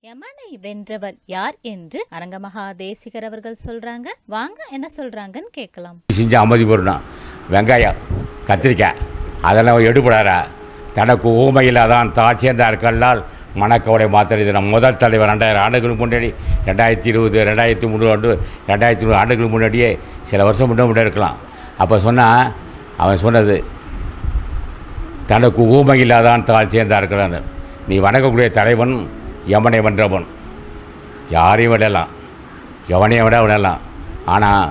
யமனை வென்றவர் யார் என்று அரங்கமகா தேசிகர் அவர்கள் சொல்றாங்க வாங்க என்ன சொல்றாங்கன்னு கேட்கலாம் செஞ்சு அமைதி போடணும் வெங்காயம் கத்திரிக்காய் அதெல்லாம் எடுபடாரா தனக்கு ஊமையில்லாதான் தான் சேர்ந்தார் கல்லால் மணக்கவலை மாத்திரை தினம் முதல் தலைவர் ரெண்டாயிரம் ஆண்டுகளுக்கு முன்னாடி ரெண்டாயிரத்தி இருபது ரெண்டாயிரத்தி மூணு ஆண்டு ரெண்டாயிரத்தி நூறு ஆண்டுகளுக்கு முன்னாடியே சில வருஷம் முன்னே முன்னே இருக்கலாம் அப்போ சொன்னால் அவன் சொன்னது தனக்கு ஊமையில்லாதான் தாழ் சேர்ந்தார்கள்னு நீ வணங்கக்கூடிய தலைவன் யமனை வென்றவன் யாரையும் விடலாம் எவனையும் விட விடலாம் ஆனால்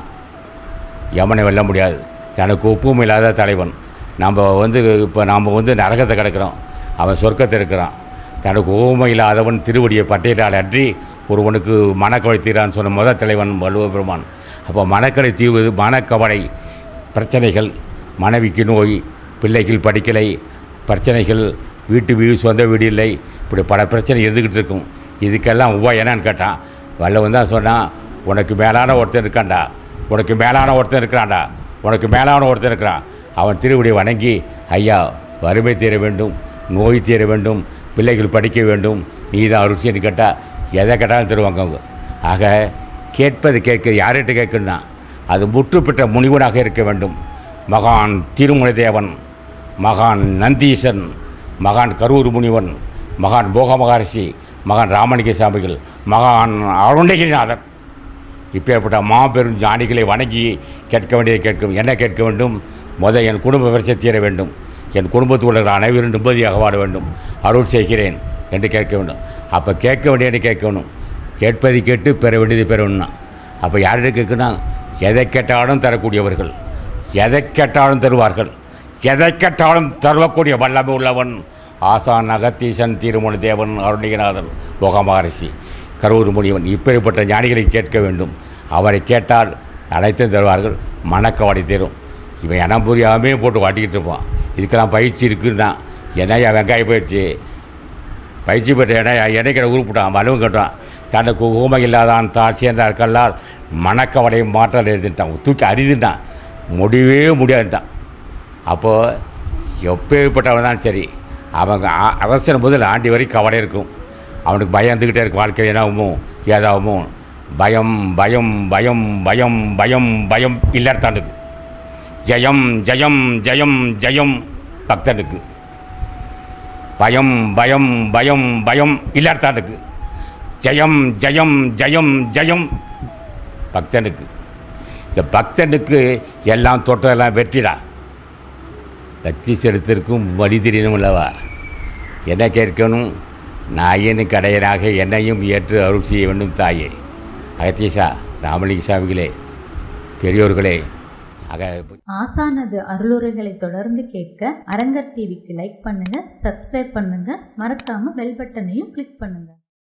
யமனை வெல்ல முடியாது தனக்கு ஒப்பும் இல்லாத தலைவன் நம்ம வந்து இப்போ நாம் வந்து நரகத்தை கிடக்கிறோம் அவன் சொர்க்கத்தை இருக்கிறான் தனக்கு ஊமை இல்லாதவன் திருவடியை பட்டியலால் அன்றி ஒருவனுக்கு மனக்கவலை தீரான்னு சொன்ன முதல் தலைவன் வள்ளுவ பெருமான் அப்போ மனக்கலை தீர்வது மனக்கவலை பிரச்சனைகள் மனைவிக்கு நோய் பிள்ளைகள் படிக்கலை பிரச்சனைகள் வீட்டு வீடு சொந்த வீடு இல்லை இப்படி பல பிரச்சனை இருந்துக்கிட்டு இருக்கும் இதுக்கெல்லாம் உவா என்னன்னு கேட்டான் வல்லவன் தான் சொன்னான் உனக்கு மேலான ஒருத்தன் இருக்கான்டா உனக்கு மேலான ஒருத்தன் இருக்கிறான்டா உனக்கு மேலான ஒருத்தன் இருக்கிறான் அவன் திருவடியை வணங்கி ஐயா வறுமை தீர வேண்டும் நோய் தீர வேண்டும் பிள்ளைகள் படிக்க வேண்டும் நீ தான் அருட்சின்னு கேட்டால் எதை கேட்டாலும் தருவாங்க அவங்க ஆக கேட்பது கேட்க யார்கிட்ட கேட்கணும்னா அது முற்றுப்பெற்ற முனிவனாக இருக்க வேண்டும் மகான் திருமுனை தேவன் மகான் நந்தீசன் மகான் கரூர் முனிவன் மகான் போக மகரிஷி மகான் ராமலிங்க சாமிகள் மகான் அருணகிரிநாதன் இப்பேற்பட்ட மாபெரும் ஞானிகளை வணங்கி கேட்க வேண்டியதை கேட்கும் என்ன கேட்க வேண்டும் முத என் குடும்ப பிரச்சனை தீர வேண்டும் என் குடும்பத்தில் உள்ள அனைவரும் நிம்மதியாக வாழ வேண்டும் அருள் செய்கிறேன் என்று கேட்க வேண்டும் அப்போ கேட்க வேண்டியதை கேட்கணும் கேட்பதை கேட்டு பெற வேண்டியதை பெறணும்னா அப்போ யார்கிட்ட கேட்கணும் எதை கேட்டாலும் தரக்கூடியவர்கள் எதை கேட்டாலும் தருவார்கள் எதை கேட்டாலும் தருவக்கூடிய வல்லமை உள்ளவன் ஆசான் அகத்தீசன் திருமண தேவன் அருணிகநாதன் போகமகரிஷி கரூர் முனிவன் இப்படிப்பட்ட ஞானிகளை கேட்க வேண்டும் அவரை கேட்டால் அனைத்தும் தருவார்கள் மணக்கவாடி தரும் இவன் இனம் புரியாமே போட்டு வாட்டிக்கிட்டு இருப்பான் இதுக்கெல்லாம் பயிற்சி இருக்குன்னா என்னையா வெங்காய பயிற்சி பயிற்சி பெற்ற என்னையா என்னைக்கிற உருப்பிட்டான் மலுவும் கட்டுவான் தனக்கு ஊமை இல்லாதான் தான் சேர்ந்தார் கல்லால் மணக்கவடையும் மாற்றம் எழுதிட்டான் தூக்கி அறிதுட்டான் முடியவே முடியாதுட்டான் அப்போது எப்பேற்பட்டவன் தான் சரி அவங்க அ- அரசன் முதல் ஆண்டி வரை கவலை இருக்கும் அவனுக்கு பயம் இருந்துக்கிட்டே இருக்கும் வாழ்க்கை என்னாகுமோ ஏதாகுமோ பயம் பயம் பயம் பயம் பயம் பயம் இல்லத்தானுக்கு ஜெயம் ஜெயம் ஜெயம் ஜெயம் பக்தனுக்கு பயம் பயம் பயம் பயம் இல்லத்தானுக்கு ஜெயம் ஜெயம் ஜெயம் ஜெயம் பக்தனுக்கு இந்த பக்தனுக்கு எல்லாம் தொட்டதெல்லாம் வெற்றிடா பக்தி செலுத்திற்கும் வழி தெரியணும் அல்லவா என்ன கேட்கணும் நாயனு கடையனாக என்னையும் ஏற்று அருள் செய்ய வேண்டும் தாயே அகத்தீசா ராமலிங்க சாமிகளே பெரியோர்களே ஆக ஆசானது அருளுரைகளை தொடர்ந்து கேட்க அரங்கர் டிவிக்கு லைக் பண்ணுங்க சப்ஸ்கிரைப் பண்ணுங்க மறக்காம பெல் பட்டனையும் கிளிக் பண்ணுங்க